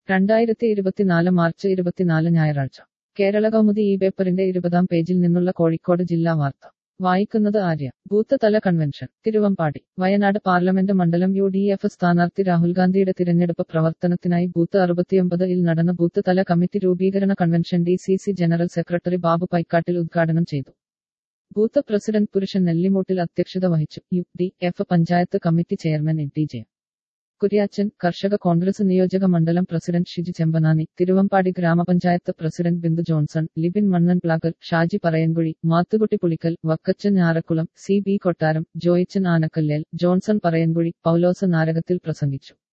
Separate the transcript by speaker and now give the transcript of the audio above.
Speaker 1: രണ്ടായിരത്തി ഇരുപത്തിനാല് മാർച്ച് ഇരുപത്തിനാല് ഞായറാഴ്ച കേരള കൗമുദി ഈ പേപ്പറിന്റെ ഇരുപതാം പേജിൽ നിന്നുള്ള കോഴിക്കോട് ജില്ലാ വാർത്ത വായിക്കുന്നത് ആര്യ ബൂത്ത് തല കൺവെൻഷൻ തിരുവമ്പാടി വയനാട് പാർലമെന്റ് മണ്ഡലം യു ഡി എഫ് സ്ഥാനാർത്ഥി രാഹുൽ ഗാന്ധിയുടെ തിരഞ്ഞെടുപ്പ് പ്രവർത്തനത്തിനായി ബൂത്ത് അറുപത്തിയൊമ്പത് ഇൽ നടന്ന ബൂത്ത് തല കമ്മിറ്റി രൂപീകരണ convention D C C general secretary Babu Paikkattil ഉദ്ഘാടനം ചെയ്തു ബൂത്ത് പ്രസിഡന്റ് പുരുഷൻ നെല്ലിമൂട്ടിൽ അധ്യക്ഷത വഹിച്ചു U D F panchayat committee chairman A T J Kuryachan Karshaka Congress നിയോജക മണ്ഡലം പ്രസിഡന്റ് ഷിജി ചെമ്പനാനി തിരുവമ്പാടി ഗ്രാമപഞ്ചായത്ത് president Bindu Johnson Libin Mannan Plackal Shaji Parayankuzhi Mathukutty Pulickal Vakkachan Njarakkulam C B Kottaram Joychan ആനക്കല്ലേൽ Johnson പറയൻകുഴി പൗലോസ് നാരകത്തിൽ പ്രസംഗിച്ചു